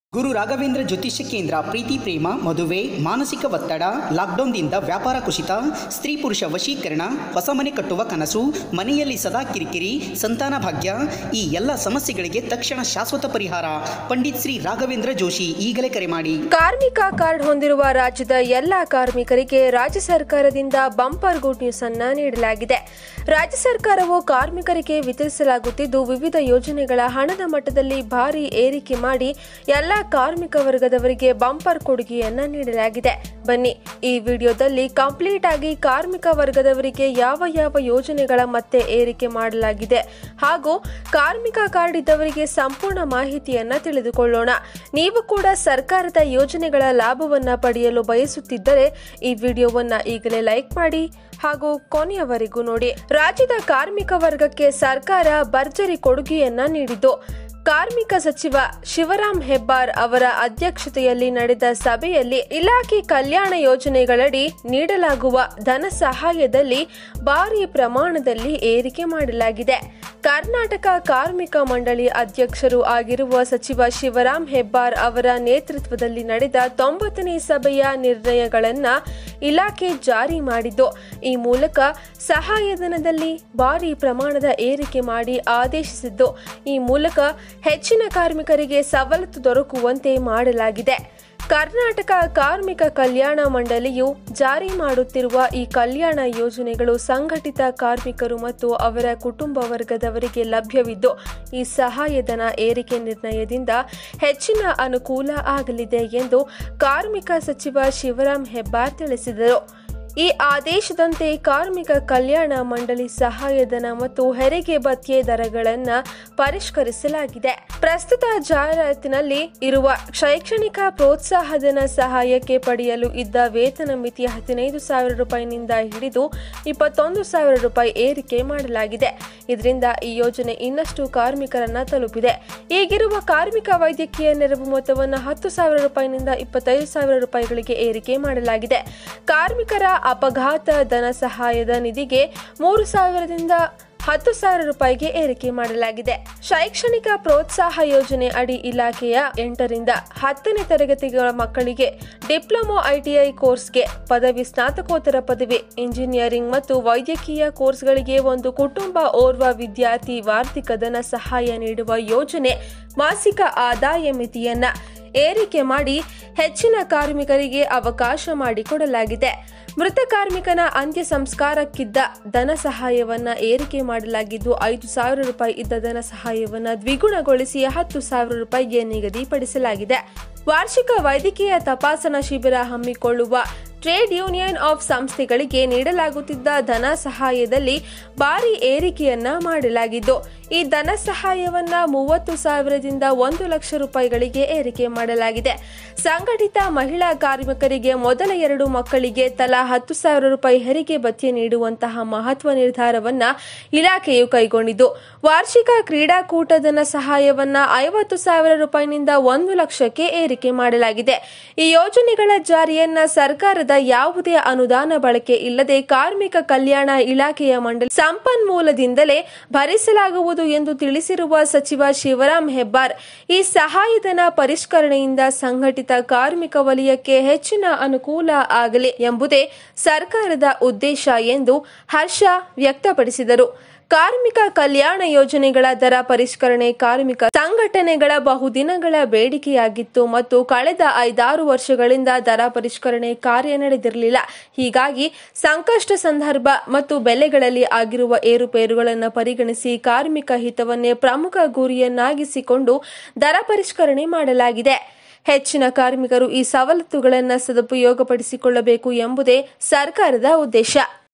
ಗುರು ರಾಘವೇಂದ್ರ ಜ್ಯೋತಿಷ್ಯ ಕೇಂದ್ರ ಪ್ರೀತಿ ಪ್ರೇಮ ಮದುವೆ ಮಾನಸಿಕ ಒತ್ತಡ ಲಾಕ್ಡೌನ್ದಿಂದ ವ್ಯಾಪಾರ ಕುಸಿತ ಸ್ತ್ರೀ ಪುರುಷ ವಶೀಕರಣ ಹೊಸ ಮನೆ ಕಟ್ಟುವ ಕನಸು ಮನೆಯಲ್ಲಿ ಸದಾ ಕಿರಿಕಿರಿ ಸಂತಾನ ಭಾಗ್ಯ ಈ ಎಲ್ಲ ಸಮಸ್ಯೆಗಳಿಗೆ ತಕ್ಷಣ ಶಾಶ್ವತ ಪರಿಹಾರ ಪಂಡಿತ್ ಶ್ರೀ ರಾಘವೇಂದ್ರ ಜೋಶಿ ಈಗಲೇ ಕರೆ ಮಾಡಿ ಕಾರ್ಮಿಕ ಕಾರ್ಡ್ ಹೊಂದಿರುವ ರಾಜ್ಯದ ಎಲ್ಲ ಕಾರ್ಮಿಕರಿಗೆ ರಾಜ್ಯ ಸರ್ಕಾರದಿಂದ ಬಂಪರ್ ಗುಡ್ ನ್ಯೂಸ್ ಅನ್ನ ನೀಡಲಾಗಿದೆ ರಾಜ್ಯ ಸರ್ಕಾರವು ಕಾರ್ಮಿಕರಿಗೆ ವಿತರಿಸಲಾಗುತ್ತಿದ್ದು ವಿವಿಧ ಯೋಜನೆಗಳ ಹಣದ ಮಟ್ಟದಲ್ಲಿ ಭಾರಿ ಏರಿಕೆ ಮಾಡಿ ಎಲ್ಲ ಕಾರ್ಮಿಕ ವರ್ಗದವರಿಗೆ ಬಂಪರ್ ಕೊಡುಗೆಯನ್ನ ನೀಡಲಾಗಿದೆ ಬನ್ನಿ ಈ ವಿಡಿಯೋದಲ್ಲಿ ಕಂಪ್ಲೀಟ್ ಆಗಿ ಕಾರ್ಮಿಕ ವರ್ಗದವರಿಗೆ ಯಾವ ಯಾವ ಯೋಜನೆಗಳ ಮತ್ತೆ ಏರಿಕೆ ಮಾಡಲಾಗಿದೆ ಹಾಗೂ ಕಾರ್ಮಿಕ ಕಾರ್ಡ್ ಇದ್ದವರಿಗೆ ಸಂಪೂರ್ಣ ಮಾಹಿತಿಯನ್ನ ತಿಳಿದುಕೊಳ್ಳೋಣ ನೀವು ಕೂಡ ಸರ್ಕಾರದ ಯೋಜನೆಗಳ ಲಾಭವನ್ನ ಪಡೆಯಲು ಬಯಸುತ್ತಿದ್ದರೆ ಈ ವಿಡಿಯೋವನ್ನ ಈಗಲೇ ಲೈಕ್ ಮಾಡಿ ಹಾಗೂ ಕೊನೆಯವರೆಗೂ ನೋಡಿ ರಾಜ್ಯದ ಕಾರ್ಮಿಕ ವರ್ಗಕ್ಕೆ ಸರ್ಕಾರ ಭರ್ಜರಿ ಕೊಡುಗೆಯನ್ನ ನೀಡಿದ್ದು ಕಾರ್ಮಿಕ ಸಚಿವ ಶಿವರಾಂ ಹೆಬ್ಬಾರ್ ಅವರ ಅಧ್ಯಕ್ಷತೆಯಲ್ಲಿ ನಡೆದ ಸಭೆಯಲ್ಲಿ ಇಲಾಖೆ ಕಲ್ಯಾಣ ಯೋಜನೆಗಳಡಿ ನೀಡಲಾಗುವ ಧನ ಸಹಾಯದಲ್ಲಿ ಭಾರಿ ಪ್ರಮಾಣದಲ್ಲಿ ಏರಿಕೆ ಮಾಡಲಾಗಿದೆ ಕರ್ನಾಟಕ ಕಾರ್ಮಿಕ ಮಂಡಳಿ ಅಧ್ಯಕ್ಷರು ಆಗಿರುವ ಸಚಿವ ಶಿವರಾಂ ಹೆಬ್ಬಾರ್ ಅವರ ನೇತೃತ್ವದಲ್ಲಿ ನಡೆದ ತೊಂಬತ್ತನೇ ಸಭೆಯ ನಿರ್ಣಯಗಳನ್ನ ಇಲಾಖೆ ಜಾರಿ ಮಾಡಿದ್ದು ಈ ಮೂಲಕ ಸಹಾಯಧನದಲ್ಲಿ ಭಾರಿ ಪ್ರಮಾಣದ ಏರಿಕೆ ಮಾಡಿ ಆದೇಶಿಸಿದ್ದು ಈ ಮೂಲಕ ಹೆಚ್ಚಿನ ಕಾರ್ಮಿಕರಿಗೆ ಸವಲತ್ತು ದೊರಕುವಂತೆ ಮಾಡಲಾಗಿದೆ ಕರ್ನಾಟಕ ಕಾರ್ಮಿಕ ಕಲ್ಯಾಣ ಮಂಡಳಿಯು ಜಾರಿ ಮಾಡುತ್ತಿರುವ ಈ ಕಲ್ಯಾಣ ಯೋಜನೆಗಳು ಸಂಘಟಿತ ಕಾರ್ಮಿಕರು ಮತ್ತು ಅವರ ಕುಟುಂಬ ವರ್ಗದವರಿಗೆ ಲಭ್ಯವಿದ್ದು ಈ ಸಹಾಯಧನ ಏರಿಕೆ ನಿರ್ಣಯದಿಂದ ಹೆಚ್ಚಿನ ಅನುಕೂಲ ಆಗಲಿದೆ ಎಂದು ಕಾರ್ಮಿಕ ಸಚಿವ ಶಿವರಾಂ ಹೆಬ್ಬಾರ್ ತಿಳಿಸಿದರು ಈ ಆದೇಶದಂತೆ ಕಾರ್ಮಿಕ ಕಲ್ಯಾಣ ಮಂಡಳಿ ಸಹಾಯಧನ ಮತ್ತು ಹೆರಿಗೆ ಭತ್ಯೆ ದರಗಳನ್ನು ಪರಿಷ್ಕರಿಸಲಾಗಿದೆ ಪ್ರಸ್ತುತ ಜಾಹೀರಾತಿನಲ್ಲಿ ಇರುವ ಶೈಕ್ಷಣಿಕ ಪ್ರೋತ್ಸಾಹಧನ ಸಹಾಯಕ್ಕೆ ಪಡೆಯಲು ಇದ್ದ ವೇತನ ಮಿತಿ ಹದಿನೈದು ಸಾವಿರ ರೂಪಾಯಿನಿಂದ ಹಿಡಿದು ಇಪ್ಪತ್ತೊಂದು ಸಾವಿರ ರೂಪಾಯಿ ಏರಿಕೆ ಮಾಡಲಾಗಿದೆ ಇದರಿಂದ ಈ ಯೋಜನೆ ಇನ್ನಷ್ಟು ಕಾರ್ಮಿಕರನ್ನ ತಲುಪಿದೆ ಈಗಿರುವ ಕಾರ್ಮಿಕ ವೈದ್ಯಕೀಯ ನೆರವು ಮೊತ್ತವನ್ನು ಹತ್ತು ಸಾವಿರ ರೂಪಾಯಿನಿಂದ ಇಪ್ಪತ್ತೈದು ಸಾವಿರ ರೂಪಾಯಿಗಳಿಗೆ ಏರಿಕೆ ಮಾಡಲಾಗಿದೆ ಕಾರ್ಮಿಕರ ಅಪಘಾತ ಧನ ಸಹಾಯದ ನಿಧಿಗೆ ಮೂರು ಸಾವಿರದಿಂದ ಹತ್ತು ಸಾವಿರ ರೂಪಾಯಿಗೆ ಏರಿಕೆ ಮಾಡಲಾಗಿದೆ ಶೈಕ್ಷಣಿಕ ಪ್ರೋತ್ಸಾಹ ಯೋಜನೆ ಅಡಿ ಇಲಾಖೆಯ ಎಂಟರಿಂದ ಹತ್ತನೇ ತರಗತಿಗಳ ಮಕ್ಕಳಿಗೆ ಡಿಪ್ಲೊಮೊ ಐಟಿಐ ಕೋರ್ಸ್ಗೆ ಪದವಿ ಸ್ನಾತಕೋತ್ತರ ಪದವಿ ಇಂಜಿನಿಯರಿಂಗ್ ಮತ್ತು ವೈದ್ಯಕೀಯ ಕೋರ್ಸ್ಗಳಿಗೆ ಒಂದು ಕುಟುಂಬ ಓರ್ವ ವಿದ್ಯಾರ್ಥಿ ವಾರ್ಷಿಕ ಧನ ಸಹಾಯ ನೀಡುವ ಯೋಜನೆ ಮಾಸಿಕ ಆದಾಯ ಮಿತಿಯನ್ನ ಏರಿಕೆ ಮಾಡಿ ಹೆಚ್ಚಿನ ಕಾರ್ಮಿಕರಿಗೆ ಅವಕಾಶ ಮಾಡಿಕೊಡಲಾಗಿದೆ ಮೃತ ಕಾರ್ಮಿಕನ ಅಂತ್ಯ ಸಂಸ್ಕಾರಕ್ಕಿದ್ದ ಧನ ಸಹಾಯವನ್ನ ಏರಿಕೆ ಮಾಡಲಾಗಿದ್ದು ಐದು ಸಾವಿರ ರೂಪಾಯಿ ಇದ್ದ ಧನ ಸಹಾಯವನ್ನ ದ್ವಿಗುಣಗೊಳಿಸಿ ಹತ್ತು ಸಾವಿರ ರೂಪಾಯಿಗೆ ನಿಗದಿಪಡಿಸಲಾಗಿದೆ ವಾರ್ಷಿಕ ವೈದ್ಯಕೀಯ ತಪಾಸಣಾ ಶಿಬಿರ ಹಮ್ಮಿಕೊಳ್ಳುವ ಟ್ರೇಡ್ ಯೂನಿಯನ್ ಆಫ್ ಸಂಸ್ಥೆಗಳಿಗೆ ನೀಡಲಾಗುತ್ತಿದ್ದ ಧನ ಸಹಾಯದಲ್ಲಿ ಭಾರಿ ಏರಿಕೆಯನ್ನ ಮಾಡಲಾಗಿದ್ದು ಈ ಧನ ಸಹಾಯವನ್ನ ಮೂವತ್ತು ಸಾವಿರದಿಂದ ಒಂದು ಲಕ್ಷ ರೂಪಾಯಿಗಳಿಗೆ ಏರಿಕೆ ಮಾಡಲಾಗಿದೆ ಸಂಘಟಿತ ಮಹಿಳಾ ಕಾರ್ಮಿಕರಿಗೆ ಮೊದಲ ಎರಡು ಮಕ್ಕಳಿಗೆ ತಲಾ ಹತ್ತು ಸಾವಿರ ರೂಪಾಯಿ ಹೆರಿಗೆ ಭತ್ಯೆ ನೀಡುವಂತಹ ಮಹತ್ವ ನಿರ್ಧಾರವನ್ನ ಇಲಾಖೆಯು ಕೈಗೊಂಡಿದ್ದು ವಾರ್ಷಿಕ ಕ್ರೀಡಾಕೂಟ ಧನ ಸಹಾಯವನ್ನ ಐವತ್ತು ಸಾವಿರ ರೂಪಾಯಿನಿಂದ ಒಂದು ಲಕ್ಷಕ್ಕೆ ಏರಿಕೆ ಮಾಡಲಾಗಿದೆ ಈ ಯೋಜನೆಗಳ ಜಾರಿಯನ್ನ ಸರ್ಕಾರದ ಯಾವುದೇ ಅನುದಾನ ಬಳಕೆ ಇಲ್ಲದೆ ಕಾರ್ಮಿಕ ಕಲ್ಯಾಣ ಇಲಾಖೆಯ ಮಂಡಳಿ ಸಂಪನ್ಮೂಲದಿಂದಲೇ ಭರಿಸಲಾಗುವುದು ಎಂದು ತಿಳಿಸಿರುವ ಸಚಿವ ಶಿವರಾಂ ಹೆಬ್ಬಾರ್ ಈ ಸಹಾಯಧನ ಪರಿಷ್ಕರಣೆಯಿಂದ ಸಂಘಟಿತ ಕಾರ್ಮಿಕ ವಲಯಕ್ಕೆ ಹೆಚ್ಚಿನ ಅನುಕೂಲ ಆಗಲಿ ಎಂಬುದೇ ಸರ್ಕಾರದ ಉದ್ದೇಶ ಎಂದು ಹರ್ಷ ವ್ಯಕ್ತಪಡಿಸಿದರು ಕಾರ್ಮಿಕ ಕಲ್ಯಾಣ ಯೋಜನೆಗಳ ದರ ಪರಿಷ್ಕರಣೆ ಕಾರ್ಮಿಕ ಸಂಘಟನೆಗಳ ಬಹುದಿನಗಳ ಬೇಡಿಕೆಯಾಗಿತ್ತು ಮತ್ತು ಕಳೆದ ಐದಾರು ವರ್ಷಗಳಿಂದ ದರ ಪರಿಷ್ಕರಣೆ ಕಾರ್ಯ ನಡೆದಿರಲಿಲ್ಲ ಹೀಗಾಗಿ ಸಂಕಷ್ಟ ಸಂದರ್ಭ ಮತ್ತು ಬೆಲೆಗಳಲ್ಲಿ ಆಗಿರುವ ಏರುಪೇರುಗಳನ್ನು ಪರಿಗಣಿಸಿ ಕಾರ್ಮಿಕ ಹಿತವನ್ನೇ ಪ್ರಮುಖ ಗುರಿಯನ್ನಾಗಿಸಿಕೊಂಡು ದರ ಪರಿಷ್ಕರಣೆ ಮಾಡಲಾಗಿದೆ ಹೆಚ್ಚಿನ ಕಾರ್ಮಿಕರು ಈ ಸವಲತ್ತುಗಳನ್ನು ಸದುಪಯೋಗಪಡಿಸಿಕೊಳ್ಳಬೇಕು ಎಂಬುದೇ ಸರ್ಕಾರದ ಉದ್ದೇಶ